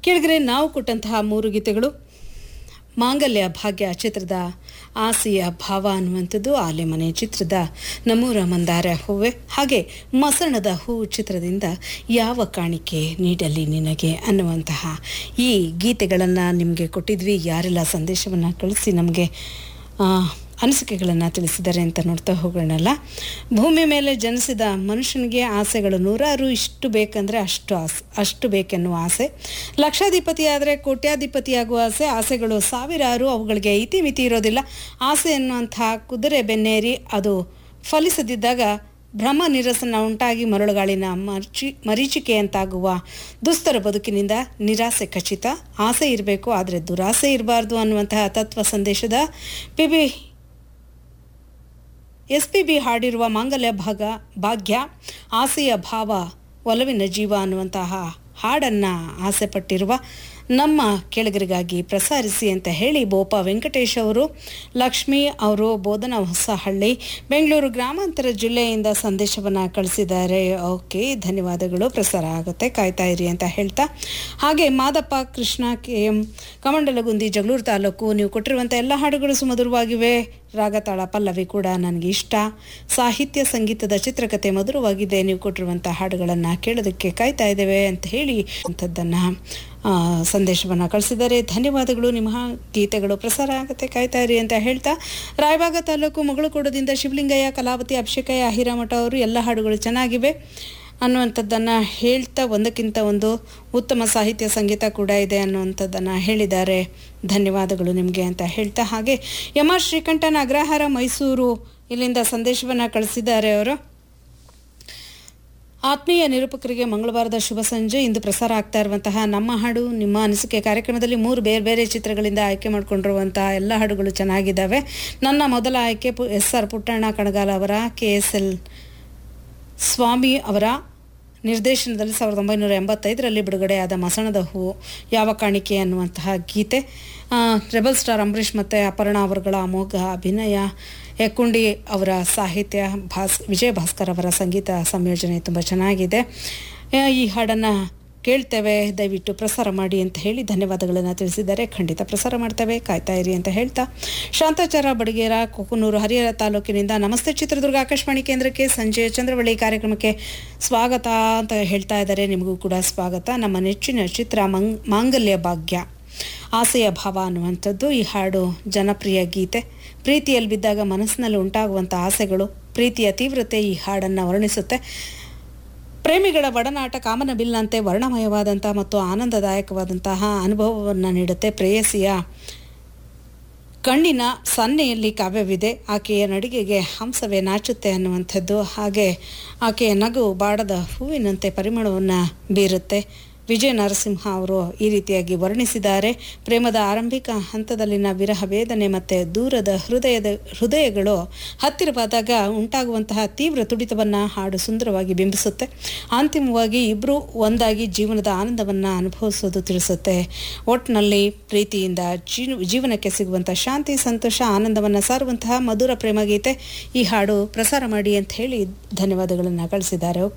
ಕೆಳಗರೆ ನಾವು ಕೊಟ್ಟಂತಹ ಮೂರು ಗೀತೆಗಳು ಮಾಂಗಲ್ಯ ಭಾಗ್ಯ ಚಿತ್ರದ ಆಸೆಯ ಭಾವ ಅನ್ನುವಂಥದ್ದು ಆಲೆಮನೆ ಚಿತ್ರದ ನಮೂರ ಮಂದಾರ ಹೂವೆ ಹಾಗೆ ಮಸಣದ ಹೂ ಚಿತ್ರದಿಂದ ಯಾವ ಕಾಣಿಕೆ ನೀಡಲಿ ನಿನಗೆ ಅನ್ನುವಂತಹ ಈ ಗೀತೆಗಳನ್ನು ನಿಮಗೆ ಕೊಟ್ಟಿದ್ವಿ ಯಾರೆಲ್ಲ ಸಂದೇಶವನ್ನು ಕಳಿಸಿ ನಮಗೆ ಅನಿಸಿಕೆಗಳನ್ನು ತಿಳಿಸಿದ್ದಾರೆ ಅಂತ ನೋಡ್ತಾ ಹೋಗೋಣಲ್ಲ ಭೂಮಿ ಮೇಲೆ ಜನಿಸಿದ ಮನುಷ್ಯನಿಗೆ ಆಸೆಗಳು ನೂರಾರು ಇಷ್ಟು ಬೇಕಂದರೆ ಅಷ್ಟು ಆಸೆ ಅಷ್ಟು ಬೇಕೆನ್ನುವ ಆಸೆ ಲಕ್ಷಾಧಿಪತಿ ಆದರೆ ಕೋಟ್ಯಾಧಿಪತಿಯಾಗುವ ಆಸೆ ಆಸೆಗಳು ಸಾವಿರಾರು ಅವುಗಳಿಗೆ ಇತಿಮಿತಿ ಇರೋದಿಲ್ಲ ಆಸೆ ಎನ್ನುವಂತಹ ಕುದುರೆ ಬೆನ್ನೇರಿ ಅದು ಫಲಿಸದಿದ್ದಾಗ ಭ್ರಮ ನಿರಸನ ಉಂಟಾಗಿ ಮರಳುಗಾಳಿನ ಮರ್ಚಿ ಮರೀಚಿಕೆಯಂತಾಗುವ ದುಸ್ತರ ಬದುಕಿನಿಂದ ನಿರಾಸೆ ಖಚಿತ ಆಸೆ ಇರಬೇಕು ಆದರೆ ದುರಾಸೆ ಇರಬಾರ್ದು ಅನ್ನುವಂತಹ ತತ್ವ ಸಂದೇಶದ P B S P B ಹಾಡಿರುವ ಮಾಂಗಲ್ಯ ಭಾಗ ಭಾಗ್ಯ ಆಸೆಯ ಭಾವ ಒಲವಿನ ಜೀವ ಅನ್ನುವಂತಹ ಹಾಡನ್ನು ಆಸೆ ಪಟ್ಟಿರುವ ನಮ್ಮ ಕೆಳಗರಿಗಾಗಿ ಪ್ರಸಾರಿಸಿ ಅಂತ ಹೇಳಿ ಬೋಪ ವೆಂಕಟೇಶ್ ಅವರು ಲಕ್ಷ್ಮಿ ಅವರು ಬೋಧನ ಹೊಸಹಳ್ಳಿ ಬೆಂಗಳೂರು ಗ್ರಾಮಾಂತರ ಜಿಲ್ಲೆಯಿಂದ ಸಂದೇಶವನ್ನು ಕಳಿಸಿದ್ದಾರೆ ಓಕೆ ಧನ್ಯವಾದಗಳು ಪ್ರಸಾರ ಆಗುತ್ತೆ ಕಾಯ್ತಾ ಇರಿ ಅಂತ ಹೇಳ್ತಾ ಹಾಗೆ ಮಾದಪ್ಪ ಕೃಷ್ಣ ಕೆ ಎಂ ಕಮಂಡಲಗುಂದಿ ಜಗಳೂರು ತಾಲೂಕು ನೀವು ಕೊಟ್ಟಿರುವಂಥ ಎಲ್ಲ ಹಾಡುಗಳು ಸುಮಧುರವಾಗಿವೆ ರಾಗತಾಳ ಪಲ್ಲವಿ ಕೂಡ ನನಗೆ ಇಷ್ಟ ಸಾಹಿತ್ಯ ಸಂಗೀತದ ಚಿತ್ರಕಥೆ ಮಧುರವಾಗಿದೆ ನೀವು ಕೊಟ್ಟಿರುವಂಥ ಹಾಡುಗಳನ್ನು ಕೇಳೋದಕ್ಕೆ ಕಾಯ್ತಾ ಇದ್ದೇವೆ ಅಂತ ಹೇಳಿ ಅಂಥದ್ದನ್ನು ಸಂದೇಶವನ್ನು ಕಳಿಸಿದ್ದಾರೆ ಧನ್ಯವಾದಗಳು ನಿಮ್ಮ ಗೀತೆಗಳು ಪ್ರಸಾರ ಆಗುತ್ತೆ ಕಾಯ್ತಾ ಇರಿ ಅಂತ ಹೇಳ್ತಾ ರಾಯಬಾಗ ತಾಲೂಕು ಮಗಳಕೋಡದಿಂದ ಶಿವಲಿಂಗಯ್ಯ ಕಲಾವತಿ ಅಭಿಷೇಕಯ್ಯ ಹಿರಾಮಠ ಅವರು ಎಲ್ಲ ಹಾಡುಗಳು ಚೆನ್ನಾಗಿವೆ ಅನ್ನುವಂಥದ್ದನ್ನು ಹೇಳ್ತಾ ಒಂದಕ್ಕಿಂತ ಒಂದು ಉತ್ತಮ ಸಾಹಿತ್ಯ ಸಂಗೀತ ಕೂಡ ಇದೆ ಅನ್ನುವಂಥದ್ದನ್ನು ಹೇಳಿದ್ದಾರೆ ಧನ್ಯವಾದಗಳು ನಿಮಗೆ ಅಂತ ಹೇಳ್ತಾ ಹಾಗೆ ಎಂ ಆರ್ ಶ್ರೀಕಂಠನ ಅಗ್ರಹಾರ ಮೈಸೂರು ಇಲ್ಲಿಂದ ಸಂದೇಶವನ್ನು ಕಳಿಸಿದ್ದಾರೆ ಅವರು ಆತ್ಮೀಯ ನಿರೂಪಕರಿಗೆ ಮಂಗಳವಾರದ ಶುಭ ಸಂಜೆ ಇಂದು ಪ್ರಸಾರ ಆಗ್ತಾ ಇರುವಂತಹ ನಮ್ಮ ಹಾಡು ನಿಮ್ಮ ಅನಿಸಿಕೆ ಕಾರ್ಯಕ್ರಮದಲ್ಲಿ ಮೂರು ಬೇರೆ ಬೇರೆ ಚಿತ್ರಗಳಿಂದ ಆಯ್ಕೆ ಮಾಡಿಕೊಂಡಿರುವಂತಹ ಎಲ್ಲ ಹಾಡುಗಳು ಚೆನ್ನಾಗಿದ್ದಾವೆ ನನ್ನ ಮೊದಲ ಆಯ್ಕೆ ಪು ಎಸ್ ಆರ್ ಪುಟ್ಟಣ್ಣ ಕಣಗಾಲ ಅವರ ಕೆ ಎಸ್ ಎಲ್ ಸ್ವಾಮಿ ಅವರ ನಿರ್ದೇಶನದಲ್ಲಿ ಸಾವಿರದ ಒಂಬೈನೂರ ಎಂಬತ್ತೈದರಲ್ಲಿ ಬಿಡುಗಡೆಯಾದ ಮಸಣದ ಹೂವು ಯಾವ ಕಾಣಿಕೆ ಅನ್ನುವಂತಹ ಗೀತೆ ರೆಬಲ್ ಸ್ಟಾರ್ ಅಂಬರೀಷ್ ಮತ್ತು ಅಪರ್ಣ ಅವರುಗಳ ಅಮೋಘ ಅಭಿನಯ ಯಕ್ಕುಂಡಿ ಅವರ ಸಾಹಿತ್ಯ ಭಾಸ್ ವಿಜಯ ಭಾಸ್ಕರ್ ಅವರ ಸಂಗೀತ ಸಂಯೋಜನೆ ತುಂಬ ಚೆನ್ನಾಗಿದೆ ಈ ಹಾಡನ್ನು ಕೇಳ್ತೇವೆ ದಯವಿಟ್ಟು ಪ್ರಸಾರ ಮಾಡಿ ಅಂತ ಹೇಳಿ ಧನ್ಯವಾದಗಳನ್ನು ತಿಳಿಸಿದ್ದಾರೆ ಖಂಡಿತ ಪ್ರಸಾರ ಮಾಡ್ತೇವೆ ಕಾಯ್ತಾ ಇರಿ ಅಂತ ಹೇಳ್ತಾ ಶಾಂತಾಚಾರ ಬಡಗೇರ ಕೊಕ್ಕನೂರು ಹರಿಹರ ತಾಲೂಕಿನಿಂದ ನಮಸ್ತೆ ಚಿತ್ರದುರ್ಗ ಆಕಾಶವಾಣಿ ಕೇಂದ್ರಕ್ಕೆ ಸಂಜೆ ಚಂದ್ರವಳ್ಳಿ ಕಾರ್ಯಕ್ರಮಕ್ಕೆ ಸ್ವಾಗತ ಅಂತ ಹೇಳ್ತಾ ಇದ್ದಾರೆ ನಿಮಗೂ ಕೂಡ ಸ್ವಾಗತ ನಮ್ಮ ನೆಚ್ಚಿನ ಚಿತ್ರ ಮಂಗ್ ಮಾಂಗಲ್ಯ ಭಾಗ್ಯ ಆಸೆಯ ಭಾವ ಅನ್ನುವಂಥದ್ದು ಈ ಹಾಡು ಜನಪ್ರಿಯ ಗೀತೆ ಪ್ರೀತಿಯಲ್ಲಿ ಬಿದ್ದಾಗ ಮನಸ್ಸಿನಲ್ಲಿ ಉಂಟಾಗುವಂಥ ಆಸೆಗಳು ಪ್ರೀತಿಯ ತೀವ್ರತೆ ಈ ಹಾಡನ್ನು ವರ್ಣಿಸುತ್ತೆ ಪ್ರೇಮಿಗಳ ಒಡನಾಟ ಕಾಮನ ಬಿಲ್ನಂತೆ ವರ್ಣಮಯವಾದಂಥ ಮತ್ತು ಆನಂದದಾಯಕವಾದಂತಹ ಅನುಭವವನ್ನು ನೀಡುತ್ತೆ ಪ್ರೇಯಸಿಯ ಕಣ್ಣಿನ ಸನ್ನೆಯಲ್ಲಿ ಕಾವ್ಯವಿದೆ ಆಕೆಯ ನಡಿಗೆಗೆ ಹಂಸವೇ ನಾಚುತ್ತೆ ಅನ್ನುವಂಥದ್ದು ಹಾಗೆ ಆಕೆಯ ನಗು ಬಾಡದ ಹೂವಿನಂತೆ ಪರಿಮಳವನ್ನು ಬೀರುತ್ತೆ ವಿಜಯ ನರಸಿಂಹ ಅವರು ಈ ರೀತಿಯಾಗಿ ವರ್ಣಿಸಿದ್ದಾರೆ ಪ್ರೇಮದ ಆರಂಭಿಕ ಹಂತದಲ್ಲಿನ ವಿರಹ ವೇದನೆ ಮತ್ತು ದೂರದ ಹೃದಯದ ಹೃದಯಗಳು ಹತ್ತಿರವಾದಾಗ ಉಂಟಾಗುವಂತಹ ತೀವ್ರ ತುಡಿತವನ್ನು ಹಾಡು ಸುಂದರವಾಗಿ ಬಿಂಬಿಸುತ್ತೆ ಅಂತಿಮವಾಗಿ ಇಬ್ಬರು ಒಂದಾಗಿ ಜೀವನದ ಆನಂದವನ್ನು ಅನುಭವಿಸೋದು ತಿಳಿಸುತ್ತೆ ಒಟ್ಟಿನಲ್ಲಿ ಪ್ರೀತಿಯಿಂದ ಜೀವನಕ್ಕೆ ಸಿಗುವಂಥ ಶಾಂತಿ ಸಂತೋಷ ಆನಂದವನ್ನು ಸಾರುವಂತಹ ಮಧುರ ಪ್ರೇಮ ಗೀತೆ ಈ ಹಾಡು ಪ್ರಸಾರ ಮಾಡಿ ಅಂತ ಹೇಳಿ ಧನ್ಯವಾದಗಳನ್ನು ಕಳಿಸಿದ್ದಾರೆ